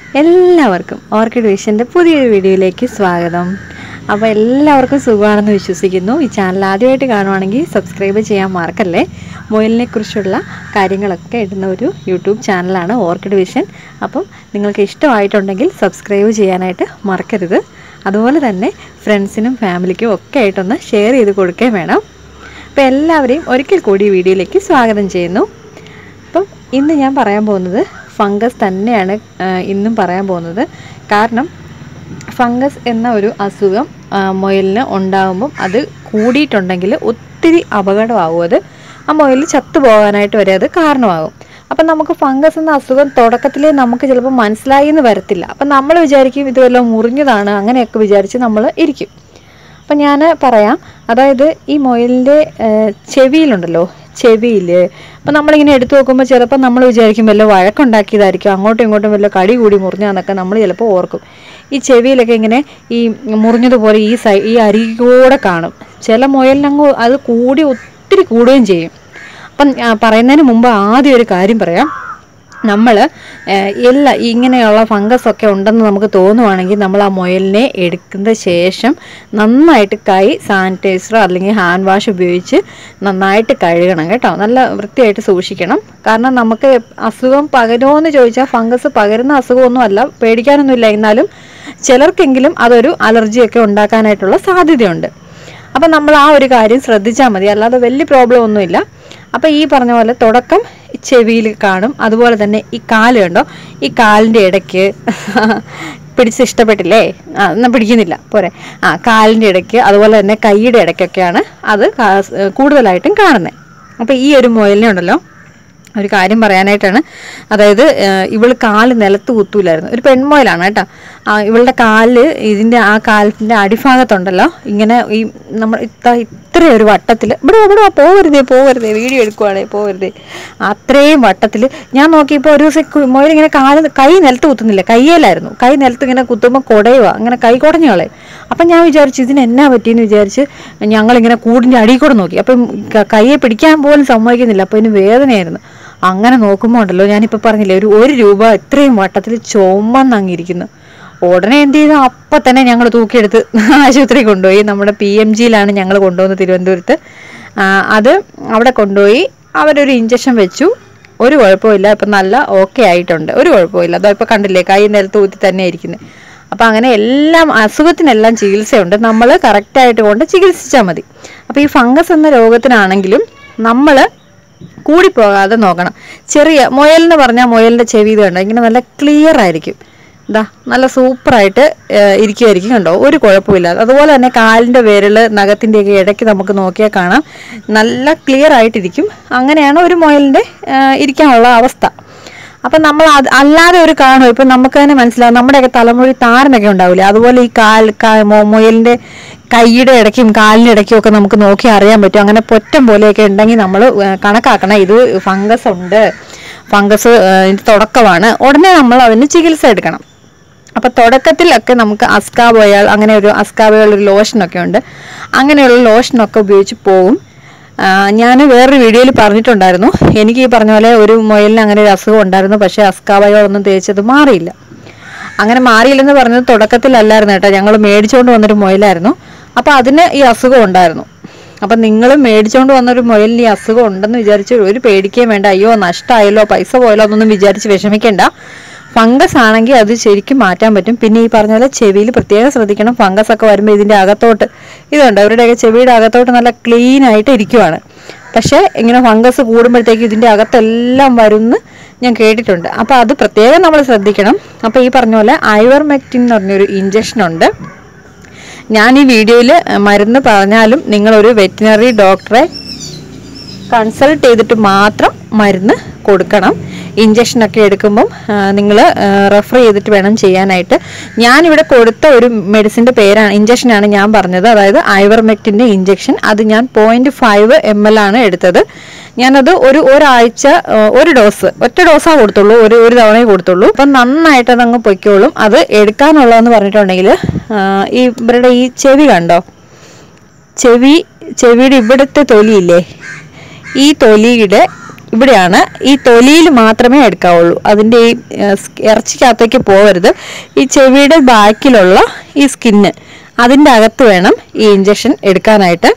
എല്ലാവർക്കും ഓർക്കിഡ് വിഷൻ്റെ പുതിയൊരു വീഡിയോയിലേക്ക് സ്വാഗതം അപ്പോൾ എല്ലാവർക്കും സുഖമാണെന്ന് വിശ്വസിക്കുന്നു ഈ ചാനൽ ആദ്യമായിട്ട് കാണുവാണെങ്കിൽ സബ്സ്ക്രൈബ് ചെയ്യാൻ മറക്കല്ലേ മുയലിനെ കുറിച്ചുള്ള കാര്യങ്ങളൊക്കെ ഇടുന്ന ഒരു യൂട്യൂബ് ചാനലാണ് ഓർക്കിഡ് വിഷൻ അപ്പം നിങ്ങൾക്ക് ഇഷ്ടമായിട്ടുണ്ടെങ്കിൽ സബ്സ്ക്രൈബ് ചെയ്യാനായിട്ട് മറക്കരുത് അതുപോലെ തന്നെ ഫ്രണ്ട്സിനും ഫാമിലിക്കും ഒക്കെ ആയിട്ടൊന്ന് ഷെയർ ചെയ്ത് കൊടുക്കുകയും വേണം അപ്പോൾ എല്ലാവരെയും ഒരിക്കൽ കൂടി ഈ വീഡിയോയിലേക്ക് സ്വാഗതം ചെയ്യുന്നു അപ്പം ഇന്ന് ഞാൻ പറയാൻ പോകുന്നത് ഫംഗസ് തന്നെയാണ് ആ, ഇന്നും പറയാൻ പോകുന്നത് കാരണം ഫംഗസ് എന്ന ഒരു അസുഖം ആ, മുയലിന് ഉണ്ടാകുമ്പം അത് കൂടിയിട്ടുണ്ടെങ്കിൽ ഒത്തിരി അപകടമാകും അത് ആ മുയൽ ചത്തുപോകാനായിട്ട് വരെ അത് കാരണമാകും അപ്പം നമുക്ക് ഫംഗസ് എന്ന അസുഖം തുടക്കത്തിലേ നമുക്ക് ചിലപ്പോൾ മനസ്സിലായി എന്ന് വരത്തില്ല അപ്പം നമ്മൾ വിചാരിക്കും ഇത് വല്ലതും മുറിഞ്ഞതാണ് അങ്ങനെയൊക്കെ വിചാരിച്ച് നമ്മൾ ഇരിക്കും അപ്പം ഞാൻ പറയാം അതായത് ഈ മൊയലിൻ്റെ ചെവിയിലുണ്ടല്ലോ ചെവിയിൽ അപ്പം നമ്മളിങ്ങനെ എടുത്തു നോക്കുമ്പോൾ ചിലപ്പോൾ നമ്മൾ വിചാരിക്കും വല്ല വഴക്കുണ്ടാക്കിയതായിരിക്കും അങ്ങോട്ടും ഇങ്ങോട്ടും വല്ല കടി കൂടി മുറിഞ്ഞാന്നൊക്കെ നമ്മൾ ചിലപ്പോൾ ഓർക്കും ഈ ചെവിയിലൊക്കെ ഇങ്ങനെ ഈ മുറിഞ്ഞതുപോലെ ഈ സൈ ഈ അരികൂടെ കാണും ചില മുയലിനങ്ങ് അത് കൂടി ഒത്തിരി കൂടുകയും ചെയ്യും അപ്പം ആ, പറയുന്നതിന് മുമ്പ് ആദ്യം ഒരു കാര്യം പറയാം നമ്മൾ എല്ലാ ഇങ്ങനെയുള്ള ഫംഗസ് ഒക്കെ ഉണ്ടെന്ന് നമുക്ക് തോന്നുവാണെങ്കിൽ നമ്മൾ ആ മുയലിനെ എടുക്കുന്ന ശേഷം നന്നായിട്ട് കൈ സാനിറ്റൈസറോ അല്ലെങ്കിൽ ഹാൻഡ് വാഷ് ഉപയോഗിച്ച് നന്നായിട്ട് കഴുകണം കേട്ടോ നല്ല വൃത്തിയായിട്ട് സൂക്ഷിക്കണം കാരണം നമുക്ക് അസുഖം പകരുമോ എന്ന് ചോദിച്ചാൽ ഫംഗസ് പകരുന്ന അസുഖമൊന്നും അല്ല പേടിക്കാനൊന്നുമില്ല എന്നാലും ചിലർക്കെങ്കിലും അതൊരു അലർജിയൊക്കെ ഉണ്ടാക്കാനായിട്ടുള്ള സാധ്യതയുണ്ട് അപ്പം നമ്മൾ ആ ഒരു കാര്യം ശ്രദ്ധിച്ചാൽ മതി അല്ലാതെ വലിയ പ്രോബ്ലം ഒന്നുമില്ല അപ്പം ഈ പറഞ്ഞ പോലെ തുടക്കം ചെവിയിൽ കാണും അതുപോലെ തന്നെ ഈ കാല് കണ്ടോ ഈ കാലിൻ്റെ ഇടയ്ക്ക് പിടിച്ച് ഇഷ്ടപ്പെട്ടില്ലേ ആ എന്നാൽ പിടിക്കുന്നില്ല പോരെ ആ കാലിൻ്റെ ഇടയ്ക്ക് അതുപോലെ തന്നെ കൈയുടെ ഇടയ്ക്കൊക്കെയാണ് അത് കാ- കൂടുതലായിട്ടും കാണുന്നത് അപ്പം ഈ ഒരു മുയലിനെ ഉണ്ടല്ലോ ഒരു കാര്യം പറയാനായിട്ടാണ് അതായത് ഏഹ്, ഇവള് കാല് നിലത്ത് കുത്തൂലായിരുന്നു ഒരു പെൺമോയിലാണ് കേട്ടോ ആ, ഇവളുടെ കാല് ഇതിൻ്റെ ആ കാലിൻ്റെ അടിഭാഗത്തുണ്ടല്ലോ ഇങ്ങനെ ഈ നമ്മൾ ഇത്ര ഇത്ര ഒരു വട്ടത്തിൽ ഇവിടെ ഇവിടെ വാ, പോവരുതേ പോവരുതേ വീഡിയോ എടുക്കുവാണേ പോവരുതേ അത്രയും വട്ടത്തിൽ ഞാൻ നോക്കിയപ്പോൾ ഒരു ദിവസം കു- മുയൽ ഇങ്ങനെ കാല് കൈ നിലത്ത് കുത്തുന്നില്ല കയ്യേലായിരുന്നു കൈ നിലത്ത് ഇങ്ങനെ കുത്തുമ്പോൾ കുടയുക അങ്ങനെ കൈ കുടഞ്ഞു കളയും അപ്പം ഞാൻ വിചാരിച്ചു ഇതിന് എന്നാ പറ്റിയെന്ന് വിചാരിച്ച് ഞങ്ങളിങ്ങനെ കൂടിൻ്റെ അടിയിൽ കൂടെ നോക്കി അപ്പം ക- കയ്യെ പിടിക്കാൻ പോലും സമ്മതിക്കുന്നില്ല അപ്പം ഇതിന് വേദനയായിരുന്നു അങ്ങനെ നോക്കുമ്പോൾ ഉണ്ടല്ലോ ഞാനിപ്പോൾ പറഞ്ഞില്ലേ ഒരു ഒരു രൂപ ഇത്രയും വട്ടത്തിൽ ചുമന്നങ്ങിരിക്കുന്നു ഉടനെ എന്ത് ചെയ്തു അപ്പം തന്നെ ഞങ്ങൾ തൂക്കിയെടുത്ത് ആശുപത്രി കൊണ്ടുപോയി നമ്മുടെ പി എം ജിയിലാണ് ഞങ്ങൾ കൊണ്ടുവന്നത് തിരുവനന്തപുരത്ത് ആ, അത് അവിടെ കൊണ്ടുപോയി അവരൊരു ഇഞ്ചക്ഷൻ വെച്ചു ഒരു കുഴപ്പമില്ല ഇപ്പം നല്ല ഓക്കെ ആയിട്ടുണ്ട് ഒരു കുഴപ്പമില്ല അതോ ഇപ്പം കണ്ടില്ലേ കൈ നിലത്ത് ഊത്തി തന്നെ ഇരിക്കുന്നത് അപ്പം അങ്ങനെ എല്ലാം അസുഖത്തിനെല്ലാം ചികിത്സയുണ്ട് നമ്മൾ കറക്റ്റായിട്ട് കൊണ്ട് ചികിത്സിച്ചാൽ മതി അപ്പോൾ ഈ ഫംഗസ് എന്ന രോഗത്തിനാണെങ്കിലും നമ്മൾ കൂടിപ്പോകാതെ നോക്കണം ചെറിയ മുയൽ എന്ന് പറഞ്ഞാൽ മുയലിൻ്റെ ചെവി ഇത് കണ്ടോ ഇങ്ങനെ നല്ല ക്ലിയർ ആയിരിക്കും ഇതാ നല്ല സൂപ്പറായിട്ട് ഇരിക്കുമായിരിക്കും കണ്ടോ ഒരു കുഴപ്പമില്ല അതുപോലെ തന്നെ കാലിൻ്റെ വിരല് നഖത്തിൻ്റെയൊക്കെ ഇടയ്ക്ക് നമുക്ക് നോക്കിയാൽ കാണാം നല്ല ക്ലിയർ ആയിട്ടിരിക്കും അങ്ങനെയാണ് ഒരു മുയലിൻ്റെ ഇരിക്കാനുള്ള അവസ്ഥ അപ്പം നമ്മൾ അത് അല്ലാതെ ഒരു കാണും ഇപ്പം നമുക്ക് തന്നെ മനസ്സിലാവും നമ്മുടെയൊക്കെ തലമുടി താരനൊക്കെ ഉണ്ടാവില്ലേ അതുപോലെ ഈ കാൽ കാ- മൊ- മുയലിൻ്റെ കൈയുടെ ഇടയ്ക്കും കാലിൻ്റെ ഇടയ്ക്കും ഒക്കെ നമുക്ക് നോക്കി അറിയാൻ പറ്റും അങ്ങനെ പൊറ്റം പോലെയൊക്കെ ഉണ്ടെങ്കിൽ നമ്മൾ കണക്കാക്കണം ഇത് ഫംഗസ് ഉണ്ട് ഫംഗസ് ഇതിൻ്റെ തുടക്കമാണ് ഉടനെ നമ്മൾ അതിന് ചികിത്സ എടുക്കണം അപ്പോൾ തുടക്കത്തിലൊക്കെ നമുക്ക് അസ്കാബോയാൾ അങ്ങനെ ഒരു അസ്കാബോയാൾ ഒരു ലോഷനൊക്കെ ഉണ്ട് അങ്ങനെയുള്ള ലോഷനൊക്കെ ഉപയോഗിച്ച് പോകും ഞാൻ വേറൊരു വീഡിയോയിൽ പറഞ്ഞിട്ടുണ്ടായിരുന്നു എനിക്ക് ഈ പറഞ്ഞ പോലെ ഒരു മുയലിന് അങ്ങനെ ഒരു അസുഖം ഉണ്ടായിരുന്നു പക്ഷേ അസ്കാബയോൾ ഒന്നും തേച്ചത് മാറിയില്ല അങ്ങനെ മാറിയില്ലെന്ന് പറഞ്ഞത് തുടക്കത്തിലല്ലായിരുന്നു കേട്ടോ ഞങ്ങൾ മേടിച്ചുകൊണ്ട് വന്നൊരു മുയലായിരുന്നു അപ്പോൾ അതിന് ഈ അസുഖം ഉണ്ടായിരുന്നു അപ്പം നിങ്ങൾ മേടിച്ചുകൊണ്ട് വന്നൊരു മുയലിന് ഈ അസുഖം ഉണ്ടെന്ന് വിചാരിച്ച് ഒരു പേടിക്കുകയും വേണ്ട അയ്യോ നഷ്ടമായല്ലോ പൈസ പോയല്ലോ എന്നൊന്നും വിചാരിച്ച് വിഷമിക്കേണ്ട ഫംഗസ് ആണെങ്കിൽ അത് ശരിക്കും മാറ്റാൻ പറ്റും പിന്നെ ഈ പറഞ്ഞ പോലെ ചെവിയിൽ പ്രത്യേകം ശ്രദ്ധിക്കണം ഫംഗസ് ഒക്കെ വരുമ്പോൾ ഇതിൻ്റെ അകത്തോട്ട് ഇതുണ്ട് അവരുടെയൊക്കെ ചെവിയുടെ അകത്തോട്ട് നല്ല ക്ലീൻ ആയിട്ട് ഇരിക്കുവാണ് പക്ഷേ ഇങ്ങനെ ഫംഗസ് കൂടുമ്പോഴത്തേക്ക് ഇതിൻ്റെ അകത്തെല്ലാം വരുമെന്ന് ഞാൻ കേട്ടിട്ടുണ്ട് അപ്പോൾ അത് പ്രത്യേകം നമ്മൾ ശ്രദ്ധിക്കണം അപ്പോൾ ഈ പറഞ്ഞ പോലെ ഐവർമെക്റ്റിൻ എന്ന് പറഞ്ഞൊരു ഇഞ്ചക്ഷൻ ഉണ്ട് ഞാൻ ഈ വീഡിയോയിൽ മരുന്ന് പറഞ്ഞാലും നിങ്ങളൊരു വെറ്റിനറി ഡോക്ടറെ കൺസൾട്ട് ചെയ്തിട്ട് മാത്രം മരുന്ന് കൊടുക്കണം ഇഞ്ചക്ഷനൊക്കെ എടുക്കുമ്പം നിങ്ങൾ റെഫർ ചെയ്തിട്ട് വേണം ചെയ്യാനായിട്ട് ഞാനിവിടെ കൊടുത്ത ഒരു മെഡിസിൻ്റെ പേരാണ് ഇഞ്ചക്ഷനാണ് ഞാൻ പറഞ്ഞത് അതായത് ഐവർമെക്റ്റിൻ്റെ ഇഞ്ചക്ഷൻ അത് ഞാൻ പോയിൻറ്റ് ഫൈവ് എം എൽ ആണ് എടുത്തത് ഞാനത് ഒരു ഒരാഴ്ച ആ, ഒരു ഡോസ് ഒറ്റ ഡോസാ കൊടുത്തുള്ളൂ ഒരു ഒരു തവണയേ കൊടുത്തുള്ളൂ അപ്പം നന്നായിട്ട് അതങ്ങ് പൊയ്ക്കോളും അത് എടുക്കാനുള്ളതെന്ന് പറഞ്ഞിട്ടുണ്ടെങ്കിൽ ആ, ഈ ഇവരുടെ ഈ ചെവി കണ്ടോ ചെവി ചെവിയുടെ ഇവിടുത്തെ തൊലിയില്ലേ ഈ തൊലിയുടെ ഇവിടെയാണ് ഈ തൊലിയിൽ മാത്രമേ എടുക്കാവുള്ളൂ അതിൻ്റെ ഈ ഏഹ്, സ്- ഇറച്ചിക്കകത്തേക്ക് പോകരുത് ഈ ചെവിയുടെ ബാക്കിലുള്ള ഈ സ്കിന്ന് അതിൻ്റെ അകത്ത് വേണം ഈ ഇഞ്ചക്ഷൻ എടുക്കാനായിട്ട്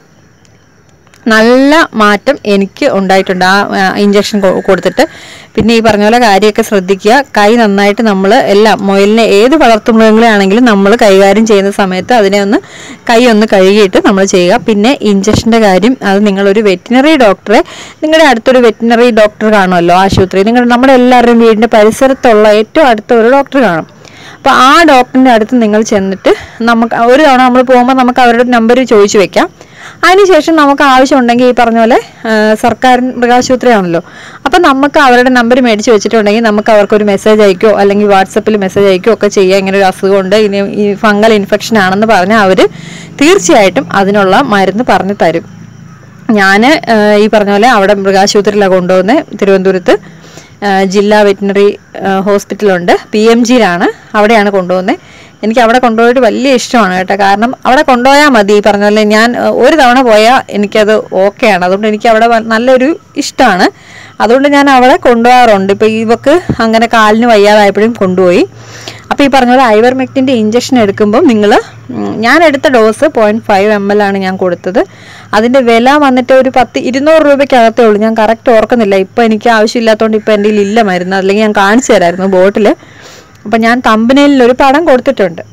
നല്ല മാറ്റം എനിക്ക് ഉണ്ടായിട്ടുണ്ട് ആ ഇഞ്ചക്ഷൻ കൊടുത്തിട്ട് പിന്നെ ഈ പറഞ്ഞ പോലെ കാര്യമൊക്കെ ശ്രദ്ധിക്കുക കൈ നന്നായിട്ട് നമ്മൾ എല്ലാം മുയലിനെ ഏത് വളർത്തുമൃഗങ്ങളെ ആണെങ്കിലും നമ്മൾ കൈകാര്യം ചെയ്യുന്ന സമയത്ത് അതിനെ ഒന്ന് കൈ ഒന്ന് കഴുകിയിട്ട് നമ്മൾ ചെയ്യുക പിന്നെ ഇഞ്ചക്ഷൻ്റെ കാര്യം അത് നിങ്ങളൊരു വെറ്റിനറി ഡോക്ടറെ നിങ്ങളുടെ അടുത്തൊരു വെറ്റിനറി ഡോക്ടർ കാണുമല്ലോ ആശുപത്രി നിങ്ങൾ നമ്മുടെ എല്ലാവരുടെയും വീടിൻ്റെ പരിസരത്തുള്ള ഏറ്റവും അടുത്ത ഒരു ഡോക്ടർ കാണും അപ്പോൾ ആ ഡോക്ടറിൻ്റെ അടുത്ത് നിങ്ങൾ ചെന്നിട്ട് നമുക്ക് ഒരു തവണ നമ്മൾ പോകുമ്പോൾ നമുക്ക് അവരുടെ നമ്പർ ചോദിച്ചു വെക്കാം അതിനുശേഷം നമുക്ക് ആവശ്യമുണ്ടെങ്കിൽ ഈ പറഞ്ഞ പോലെ ആ, സർക്കാർ മൃഗാശുപത്രിയാണല്ലോ അപ്പം നമുക്ക് അവരുടെ നമ്പർ മേടിച്ച് വെച്ചിട്ടുണ്ടെങ്കിൽ നമുക്ക് അവർക്കൊരു മെസ്സേജ് അയക്കുകയോ അല്ലെങ്കിൽ വാട്സപ്പിൽ മെസ്സേജ് അയക്കുകയോ ഒക്കെ ചെയ്യുക ഇങ്ങനെ ഒരു അസുഖമുണ്ട് ഇനി ഈ ഫംഗൽ ഇൻഫെക്ഷൻ ആണെന്ന് പറഞ്ഞാൽ അവർ തീർച്ചയായിട്ടും അതിനുള്ള മരുന്ന് പറഞ്ഞു തരും ഞാൻ ഈ പറഞ്ഞ പോലെ അവിടെ മൃഗാശുപത്രിയിലാണ് കൊണ്ടുപോകുന്നത് തിരുവനന്തപുരത്ത് ആ, ജില്ലാ വെറ്റിനറി ഹോസ്പിറ്റലുണ്ട് പി എം ജിയിലാണ് അവിടെയാണ് കൊണ്ടുപോകുന്നത് എനിക്ക് അവിടെ കൊണ്ടുപോയിട്ട് വലിയ ഇഷ്ടമാണ് കേട്ടോ കാരണം അവിടെ കൊണ്ടുപോയാൽ മതി ഈ പറഞ്ഞ പോലെ ഞാൻ ആ, ഒരു തവണ പോയാൽ എനിക്കത് ഓക്കെയാണ് അതുകൊണ്ട് എനിക്ക് അവിടെ വ- നല്ലൊരു ഇഷ്ടമാണ് അതുകൊണ്ട് ഞാൻ അവിടെ കൊണ്ടുപോകാറുണ്ട് ഇപ്പോൾ ഇവക്ക് അങ്ങനെ കാലിന് വയ്യാതായപ്പോഴും കൊണ്ടുപോയി അപ്പോൾ ഈ പറഞ്ഞ പോലെ ഐവർമെക്റ്റിൻ്റെ ഇഞ്ചക്ഷൻ എടുക്കുമ്പോൾ നിങ്ങൾ ഞാൻ എടുത്ത ഡോസ് പോയിൻറ്റ് ഫൈവ് എം എൽ ആണ് ഞാൻ കൊടുത്തത് അതിൻ്റെ വില വന്നിട്ട് ഒരു പത്ത് ഇരുന്നൂറ് രൂപയ്ക്കകത്തേ ഉള്ളൂ ഞാൻ കറക്റ്റ് ഓർക്കുന്നില്ല ഇപ്പോൾ എനിക്ക് ആവശ്യമില്ലാത്തതുകൊണ്ട് ഇപ്പോൾ എൻ്റെ കയ്യിൽ ഇല്ല മരുന്ന് അല്ലെങ്കിൽ ഞാൻ കാണിച്ചു തരായിരുന്നു ബോട്ടിൽ അപ്പം ഞാൻ തമ്പനയിൽ ഒരു പടം കൊടുത്തിട്ടുണ്ട്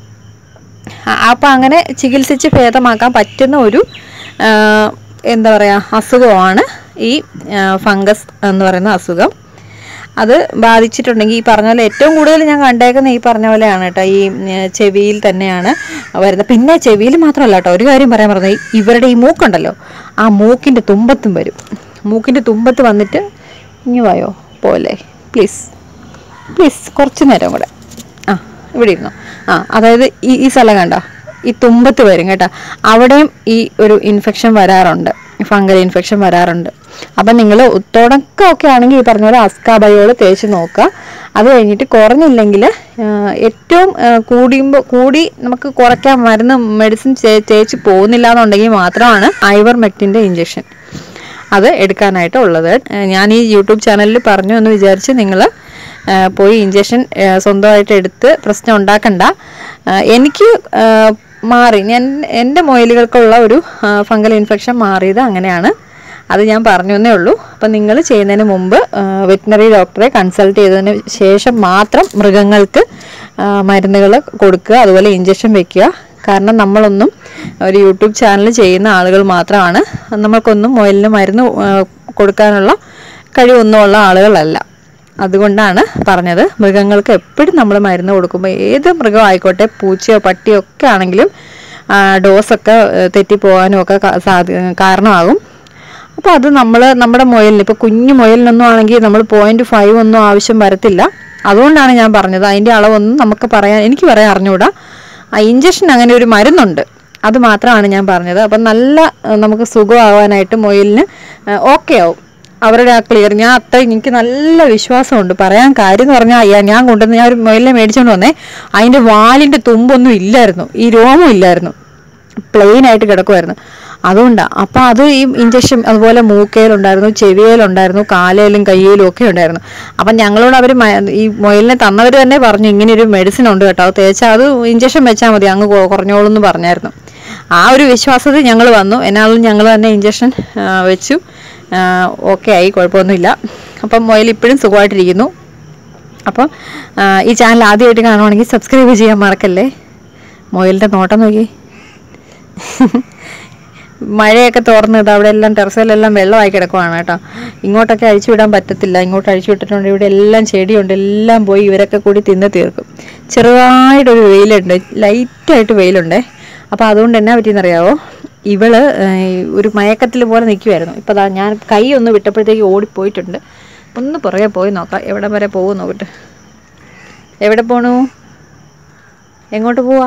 അപ്പം അങ്ങനെ ചികിത്സിച്ച് ഭേദമാക്കാൻ പറ്റുന്ന ഒരു ആ, എന്താ പറയുക അസുഖമാണ് ഈ ഫംഗസ് എന്ന് പറയുന്ന അസുഖം അത് ബാധിച്ചിട്ടുണ്ടെങ്കിൽ ഈ പറഞ്ഞ പോലെ ഏറ്റവും കൂടുതൽ ഞാൻ കണ്ടേക്കുന്ന ഈ പറഞ്ഞ പോലെയാണ് കേട്ടോ ഈ ഉം, ചെവിയിൽ തന്നെയാണ് വരുന്നത് പിന്നെ ചെവിയിൽ മാത്രമല്ല കേട്ടോ ഒരു കാര്യം പറയാൻ പറഞ്ഞത് ഇവരുടെ ഈ മൂക്കുണ്ടല്ലോ ആ മൂക്കിൻ്റെ തുമ്പത്തും വരും മൂക്കിൻ്റെ തുമ്പത്ത് വന്നിട്ട് ഇങ്ങ് വായോ പോലെ പ്ലീസ് പ്ലീസ് കുറച്ച് നേരം കൂടെ ആ ഇവിടെ ഇരുന്നോ ആ അതായത് ഈ ഈ സ്ഥലം കണ്ടോ ഈ തുമ്പത്ത് വരും കേട്ടോ അവിടെയും ഈ ഒരു ഇൻഫെക്ഷൻ വരാറുണ്ട് ഫംഗൽ ഇൻഫെക്ഷൻ വരാറുണ്ട് അപ്പം നിങ്ങൾ തുടക്കമൊക്കെ ആണെങ്കിൽ ഈ പറഞ്ഞ പോലെ അസ്കാബയോൾ തേച്ച് നോക്കുക അത് കഴിഞ്ഞിട്ട് കുറഞ്ഞില്ലെങ്കിൽ ഏറ്റവും ആ, കൂടിയുമ്പോൾ കൂടി നമുക്ക് കുറയ്ക്കാൻ മരുന്ന് മെഡിസിൻ തേച്ച് പോകുന്നില്ല എന്നുണ്ടെങ്കിൽ മാത്രമാണ് ഐവർ മെക്റ്റിൻ്റെ ഇഞ്ചക്ഷൻ അത് എടുക്കാനായിട്ട് ഉള്ളത് ഏഹ് ഞാൻ ഈ യൂട്യൂബ് ചാനലിൽ പറഞ്ഞു എന്ന് വിചാരിച്ച് നിങ്ങൾ പോയി ഇഞ്ചക്ഷൻ സ്വന്തമായിട്ട് എടുത്ത് പ്രശ്നം ഉണ്ടാക്കണ്ട ഏഹ് എനിക്ക് ഏഹ് മാറി ഞാൻ എൻ്റെ മൊയിലുകൾക്കുള്ള ഒരു ഫംഗൽ ഇൻഫെക്ഷൻ മാറിയത് അങ്ങനെയാണ് അത് ഞാൻ പറഞ്ഞു എന്നേ ഉള്ളൂ അപ്പം നിങ്ങൾ ചെയ്യുന്നതിന് മുമ്പ് വെറ്റിനറി ഡോക്ടറെ കൺസൾട്ട് ചെയ്തതിന് ശേഷം മാത്രം മൃഗങ്ങൾക്ക് മരുന്നുകൾ കൊടുക്കുക അതുപോലെ ഇഞ്ചക്ഷൻ വെക്കുക കാരണം നമ്മളൊന്നും ഒരു യൂട്യൂബ് ചാനൽ ചെയ്യുന്ന ആളുകൾ മാത്രമാണ് നമ്മൾക്കൊന്നും മുയലിന് മരുന്ന് ആ, കൊടുക്കാനുള്ള കഴിവൊന്നും ഉള്ള ആളുകളല്ല അതുകൊണ്ടാണ് പറഞ്ഞത് മൃഗങ്ങൾക്ക് എപ്പോഴും നമ്മൾ മരുന്ന് കൊടുക്കുമ്പോൾ ഏത് മൃഗം ആയിക്കോട്ടെ പൂച്ചയോ പട്ടിയോ ഒക്കെ ആണെങ്കിലും ആ, ഡോസൊക്കെ ആ, തെറ്റിപ്പോകാനും ഒക്കെ കാ- സാധ്യ കാരണമാകും അപ്പോൾ അത് നമ്മൾ നമ്മുടെ മുയലിന് ഇപ്പോൾ കുഞ്ഞു മുയലിനൊന്നും ആണെങ്കിൽ നമ്മൾ പോയിന്റ് ഫൈവ് ഒന്നും ആവശ്യം വരത്തില്ല അതുകൊണ്ടാണ് ഞാൻ പറഞ്ഞത് അതിൻ്റെ അളവൊന്നും നമുക്ക് പറയാൻ എനിക്ക് പറയാൻ അറിഞ്ഞുകൂടാ ആ ഇഞ്ചക്ഷൻ അങ്ങനെ ഒരു മരുന്നുണ്ട് അത് മാത്രമാണ് ഞാൻ പറഞ്ഞത് അപ്പം നല്ല ആ, നമുക്ക് സുഖമാവാനായിട്ട് മുയലിന് ഓക്കെ ആവും അവരുടെ ആ ക്ലിയർ ഞാൻ അത്ര എനിക്ക് നല്ല വിശ്വാസമുണ്ട് പറയാൻ കാര്യം എന്ന് പറഞ്ഞാൽ അയ്യാ ഞാൻ കൊണ്ടുവന്ന് ഞാൻ ഒരു മുയലിനെ മേടിച്ചുകൊണ്ട് വന്നേ അതിൻ്റെ വാലിൻ്റെ തുമ്പൊന്നും ഇല്ലായിരുന്നു ഈ രോമം ഇല്ലായിരുന്നു പ്ലെയിൻ ആയിട്ട് കിടക്കുമായിരുന്നു അതുകൊണ്ടാണ് അപ്പം അത് ഈ ഇഞ്ചക്ഷൻ അതുപോലെ മൂക്കയിലുണ്ടായിരുന്നു ചെവിയിലുണ്ടായിരുന്നു കാലയിലും കയ്യിലും ഒക്കെ ഉണ്ടായിരുന്നു അപ്പം ഞങ്ങളോട് അവർ ഈ മുയലിനെ തന്നവർ തന്നെ പറഞ്ഞു ഇങ്ങനെ ഒരു മെഡിസിൻ ഉണ്ട് കേട്ടോ അത് തേച്ചാൽ അത് ഇഞ്ചക്ഷൻ വെച്ചാൽ മതി അങ്ങ് കൊ- കുറഞ്ഞോളൂ എന്ന് പറഞ്ഞായിരുന്നു ആ ഒരു വിശ്വാസത്തിൽ ഞങ്ങൾ വന്നു എന്നാലും ഞങ്ങൾ തന്നെ ഇഞ്ചക്ഷൻ വെച്ചു ഓക്കെ ആയി കുഴപ്പമൊന്നുമില്ല അപ്പം മുയൽ ഇപ്പോഴും സുഖമായിട്ടിരിക്കുന്നു അപ്പം ആ, ഈ ചാനൽ ആദ്യമായിട്ട് കാണുവാണെങ്കിൽ സബ്സ്ക്രൈബ് ചെയ്യാൻ മറക്കല്ലേ മുയലിൻ്റെ നോട്ടം നോക്കി മഴയൊക്കെ തുറന്നിട്ട് അവിടെ എല്ലാം ടെറസിലെല്ലാം വെള്ളമായി കിടക്കുവാണ് കേട്ടോ ഇങ്ങോട്ടൊക്കെ അഴിച്ചു വിടാൻ പറ്റത്തില്ല ഇങ്ങോട്ട് അഴിച്ചു വിട്ടിട്ടുണ്ട് ഇവിടെ എല്ലാം ചെടിയുണ്ട് എല്ലാം പോയി ഇവരൊക്കെ കൂടി തിന്ന് തീർക്കും ചെറുതായിട്ടൊരു വെയിലുണ്ട് ലൈറ്റായിട്ട് വെയിലുണ്ടേ അപ്പോൾ അതുകൊണ്ട് എന്നാ പറ്റിയെന്നറിയാവോ ഇവള് ഏഹ്, ഒരു മയക്കത്തിൽ പോലെ നിൽക്കുമായിരുന്നു ഇപ്പോൾ ദാ ഞാൻ കൈ ഒന്ന് വിട്ടപ്പോഴത്തേക്ക് ഓടിപ്പോയിട്ടുണ്ട് ഒന്ന് പുറകെ പോയി നോക്കാം എവിടെ വരെ പോകും നോക്കട്ടെ എവിടെ പോണു എങ്ങോട്ട് പോവാ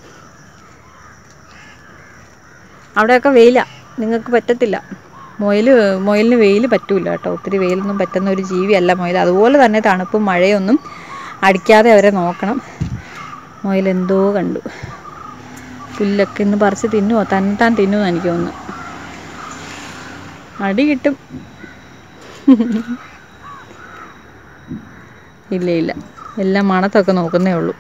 അവിടെയൊക്കെ വെയിലാ നിങ്ങൾക്ക് പറ്റത്തില്ല മുയൽ മുയലിന് വെയിൽ പറ്റൂല കേട്ടോ ഒത്തിരി വെയിലൊന്നും പറ്റുന്ന ഒരു ജീവിയല്ല മുയൽ അതുപോലെ തന്നെ തണുപ്പും മഴയൊന്നും അടിക്കാതെ അവരെ നോക്കണം മുയൽ എന്തോ കണ്ടു പുല്ലൊക്കെ ഇന്ന് പറിച്ച് തിന്നുവോ തന്നെത്താൻ തിന്നുമെന്ന് എനിക്ക് തോന്നുന്നു അടി കിട്ടും ഇല്ല ഇല്ല എല്ലാം മണത്തൊക്കെ നോക്കുന്നേ ഉള്ളൂ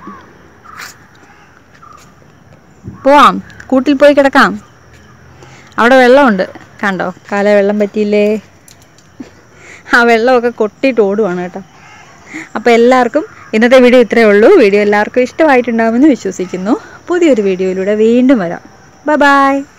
പോവാം കൂട്ടിൽ പോയി കിടക്കാം അവിടെ വെള്ളമുണ്ട് കണ്ടോ കാല വെള്ളം പറ്റിയില്ലേ ആ വെള്ളമൊക്കെ കൊട്ടിയിട്ട് ഓടുവാണ് കേട്ടോ അപ്പോൾ എല്ലാവർക്കും ഇന്നത്തെ വീഡിയോ ഇത്രയേ ഉള്ളൂ വീഡിയോ എല്ലാവർക്കും ഇഷ്ടമായിട്ടുണ്ടാകുമെന്ന് വിശ്വസിക്കുന്നു പുതിയൊരു വീഡിയോയിലൂടെ വീണ്ടും വരാം ബൈ ബൈ